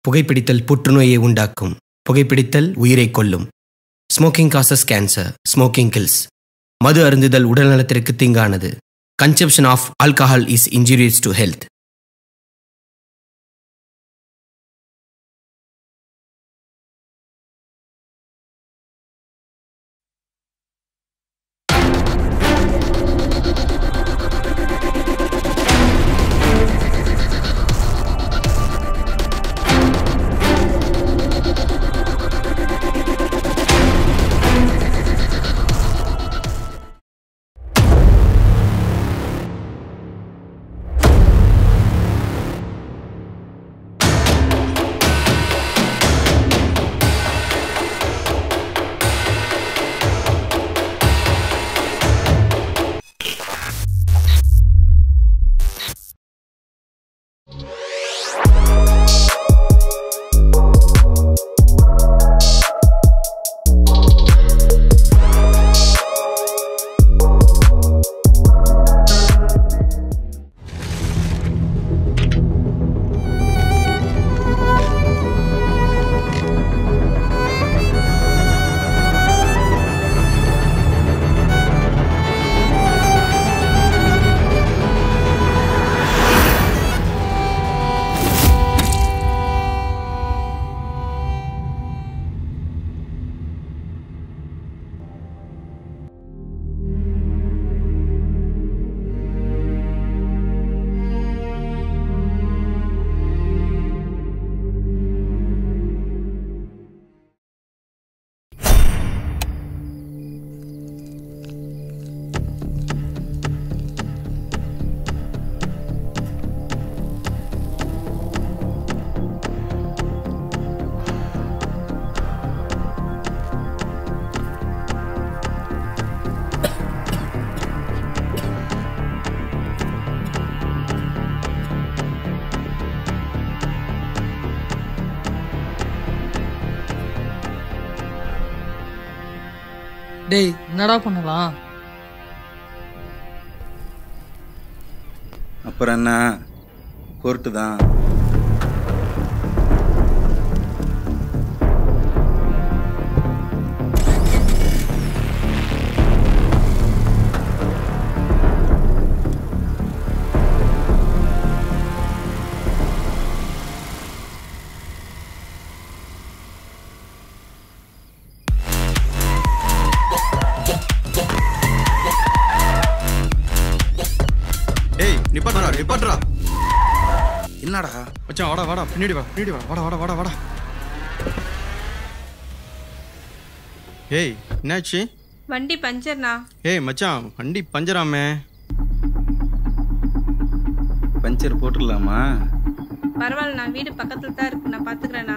புகைப்பிடித்தல் புற்றுநோயை உண்டாக்கும் புகைப்பிடித்தல் உயிரை கொல்லும் smoking causes cancer smoking kills மது அருந்துதல் உடல்நலத்திற்கு தீங்கானது consumption of alcohol is injurious to health டேய் என்னடா பண்ணலாம் அப்புறம் என்ன கோர்ட்டு தான் டேய் நிப்பாட்றா நிப்பாட்றா என்னடா மச்சான் வாடா வாடா பின்னாடி வா பின்னாடி வா வாடா வாடா வாடா வாடா ஏய் என்னாச்சு வண்டி பஞ்சர்ண்ணா ஏய் மச்சான் வண்டி பஞ்சராமே பஞ்சர் போட்டுடலாமா பரவாயில்லண்ணா வீடு பக்கத்துல தான் இருக்கு நான் பாத்துக்கிறேண்ணா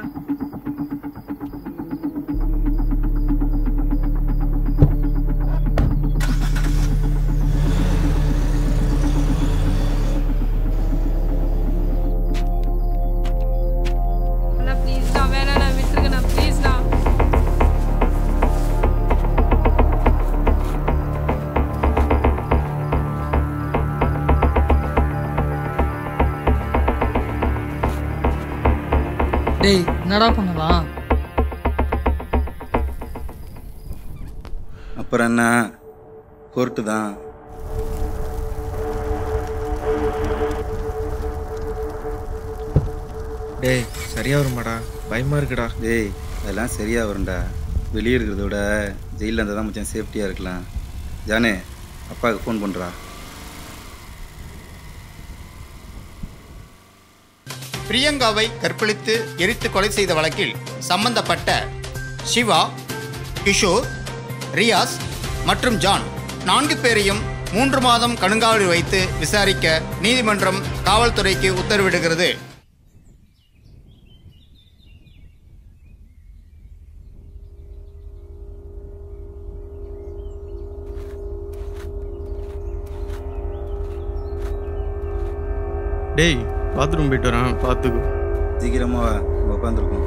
அண்ணா ப்ளீஸ்ண்ணா வேணாண்ணா விட்டுருங்கண்ணா ப்ளீஸ்ண்ணா டேய் என்னடா பண்ணலாம் அப்புறம் என்ன கோர்ட்டு தான் டேய் சரியா வருமாடா பயமா இருக்குடா டேய் அதெல்லாம் சரியா வரும்டா வெளியே இருக்கிறத விட ஜெயிலில் இருந்தால் தான் மச்சான் சேஃப்டியாக இருக்கலாம் ஜானே அப்பாவுக்கு ஃபோன் பண்ணுறா பிரியங்காவை கற்பழித்து எரித்து கொலை செய்த வழக்கில் சம்பந்தப்பட்ட சிவா கிஷோர் ரியாஸ் மற்றும் ஜான் நான்கு பேரையும் மூன்று மாதம் கணுங்காவலில் வைத்து விசாரிக்க நீதிமன்றம் காவல்துறைக்கு உத்தரவிடுகிறது டேய் பாத்ரூம் போயிட்டு வரேன் பார்த்துக்கோ சீக்கிரமாக வா உட்காந்துருக்கோம்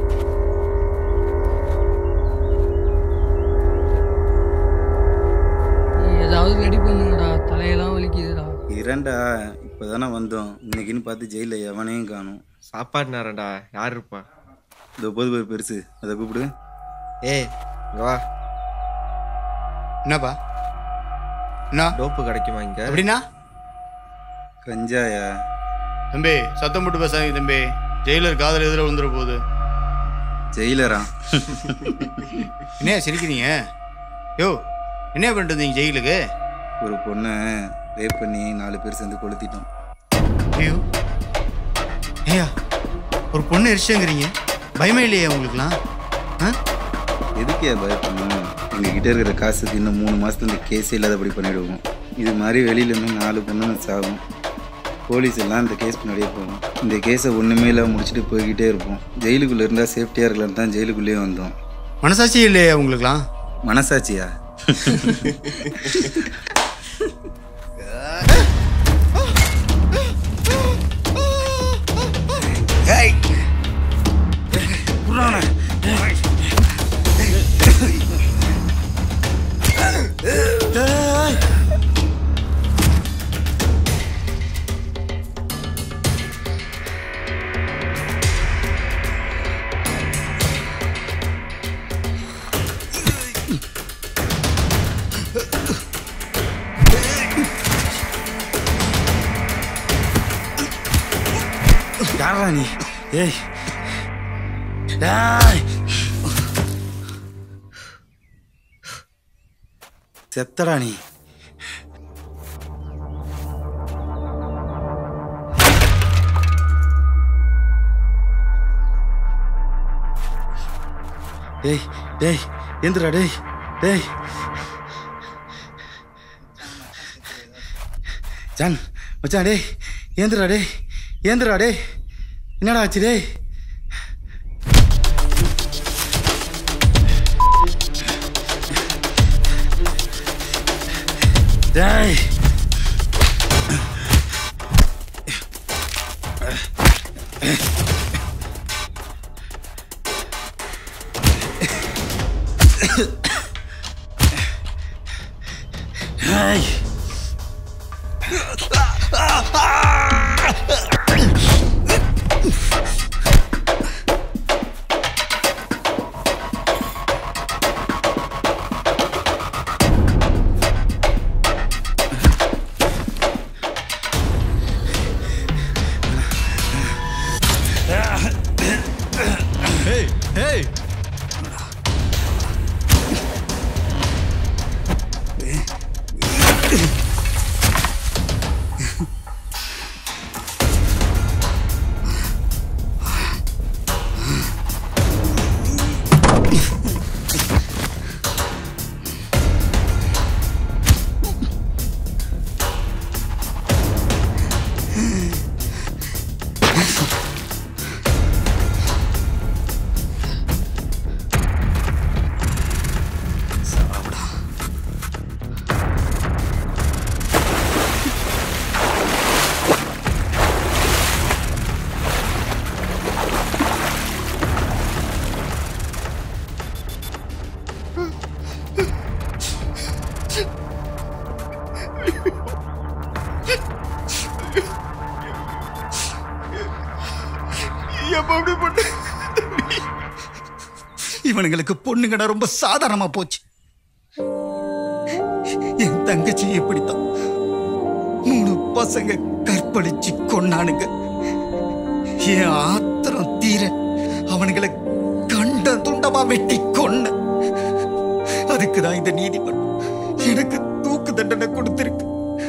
ஏய், ஏதாவது ரெடி பண்ணுங்கடா தலையெல்லாம் வலிக்குதுடா இரண்டா இப்போ தானே வந்தோம் இன்னைக்குன்னு பார்த்து ஜெயிலில் எவனையும் காணும் சாப்பாடு நேரம்டா யார் இருப்பா இந்த போது போய் பெருசு அதை கூப்பிடு ஏய் இங்க வா என்னப்பா என்ன டோப்பு கிடைக்குமா இங்க எப்படின்னா கஞ்சாயா தம்பி சத்தம் போட்டு பேசாதீங்க தம்பி ஜெயிலர் காதல் எதில் விழுந்துற போகுது ஜெயிலரா என்ன சிரிக்கிறீங்க யோ என்ன பண்ணிட்டு இருந்தீங்க ஜெயிலுக்கு ஒரு பொண்ணை ரேப் பண்ணி நாலு பேர் சேர்ந்து கொளுத்திட்டோம் ஐயோ ஐயா ஒரு பொண்ணு எரிச்சுங்கிறீங்க பயமே இல்லையா உங்களுக்குலாம் ஆ எதுக்கே பயப்படணும் எங்ககிட்ட இருக்கிற காசுக்கு இன்னும் மூணு மாசத்துல இந்த கேஸே இல்லாதபடி பண்ணிடுவோம் இது மாதிரி வெளியில இருந்து நாலு பொண்ணுங்க சாகும் போலீஸ் எல்லாம் இந்த கேஸ் முன்னாடியே போகும் இந்த கேஸை ஒன்றுமே இல்லாம முடிச்சுட்டு போய்கிட்டே இருப்போம் ஜெயிலுக்குள்ளே இருந்தால் சேஃப்டியாக இருக்கலாம்னு தான் ஜெயிலுக்குள்ளேயே வந்தோம் மனசாட்சி இல்லையா உங்களுக்குலாம் மனசாட்சியா யாரா நீ ஏய் டேய் செத்தடா நீ டேய் டேய் எந்திரா டேய் டேய் ஜான் மச்சான் டேய் ஏந்திரா டேய் ஏந்திரா டேய் என்னடா ஆச்சு டேய் டேய் டேய் ஹேய் ஹேய் இவனுங்களுக்கு பொண்ணுங்கடா ரொம்ப சாதாரணமா போச்சு என் தங்கச்சி எப்படித்தான் மூணு பசங்க கற்பழிச்சு கொன்னானுங்க என் ஆத்திரம் தீர அவனுங்களை கண்ட துண்டமா வெட்டி கொன்ன அதுக்குதான் இந்த நீதிமன்றம் எனக்கு தூக்கு தண்டனை கொடுத்திருக்கு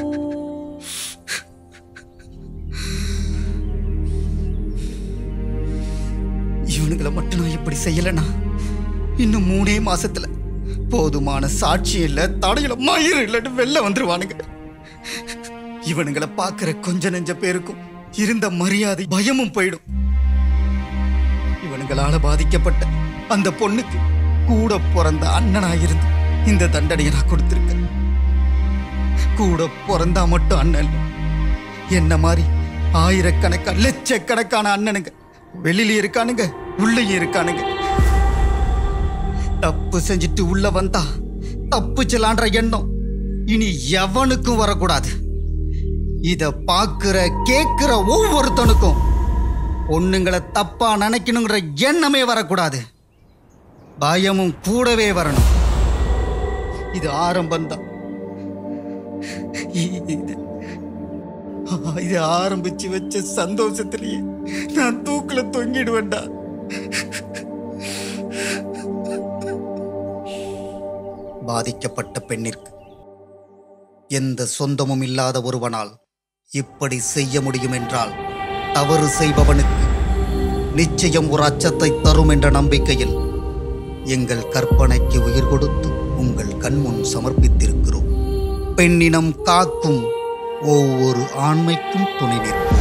இவனுங்களை மட்டும் நான் இப்படி செய்யலனா இன்னும் மூணே மாசத்துல போதுமான சாட்சி இல்ல தடையில மயிர் இல்லைன்னு வெளில வந்துருவானுங்க இவனுங்களை பார்க்கிற கொஞ்ச நெஞ்ச பேருக்கும் இருந்த மரியாதை பயமும் போயிடும் இவனுங்களால பாதிக்கப்பட்ட அந்த பொண்ணுக்கு கூட பிறந்த அண்ணனா இருந்து இந்த தண்டனையை நான் கொடுத்திருக்கேன் கூட பிறந்தா மட்டும் அண்ணன் இல்ல. என்ன மாதிரி ஆயிரக்கணக்கான லட்சக்கணக்கான அண்ணனுங்க வெளியில இருக்கானுங்க உள்ளேயும் இருக்கானுங்க தப்பு செஞ்சுட்டு உள்ள வந்தா தப்பு செல்லான்ற எண்ணம் இனி எவனுக்கும் வரக்கூடாது இத பாக்குற கேக்குற ஒவ்வொருத்தனுக்கும் பொண்ணுங்களை தப்பா நினைக்கணுங்கிற எண்ணமே வரக்கூடாது பயமும் கூடவே வரணும் இது ஆரம்பம்தான் இது இது ஆரம்பிச்சு வச்ச சந்தோஷத்திலேயே நான் தூக்குல தொங்கிடுவேன்டா பாதிக்கப்பட்ட பெண்ணிற்கு எந்த சொந்தமும் இல்லாத ஒருவனால் இப்படி செய்ய முடியும் என்றால் தவறு செய்பவனுக்கு நிச்சயம் ஒரு அச்சத்தை தரும் என்ற நம்பிக்கையில் எங்கள் கற்பனைக்கு உயிர் கொடுத்து உங்கள் கண்முன் சமர்ப்பித்திருக்கிறோம் பெண்ணினம் காக்கும் ஒவ்வொரு ஆண்மைக்கும் துணை நிற்போம்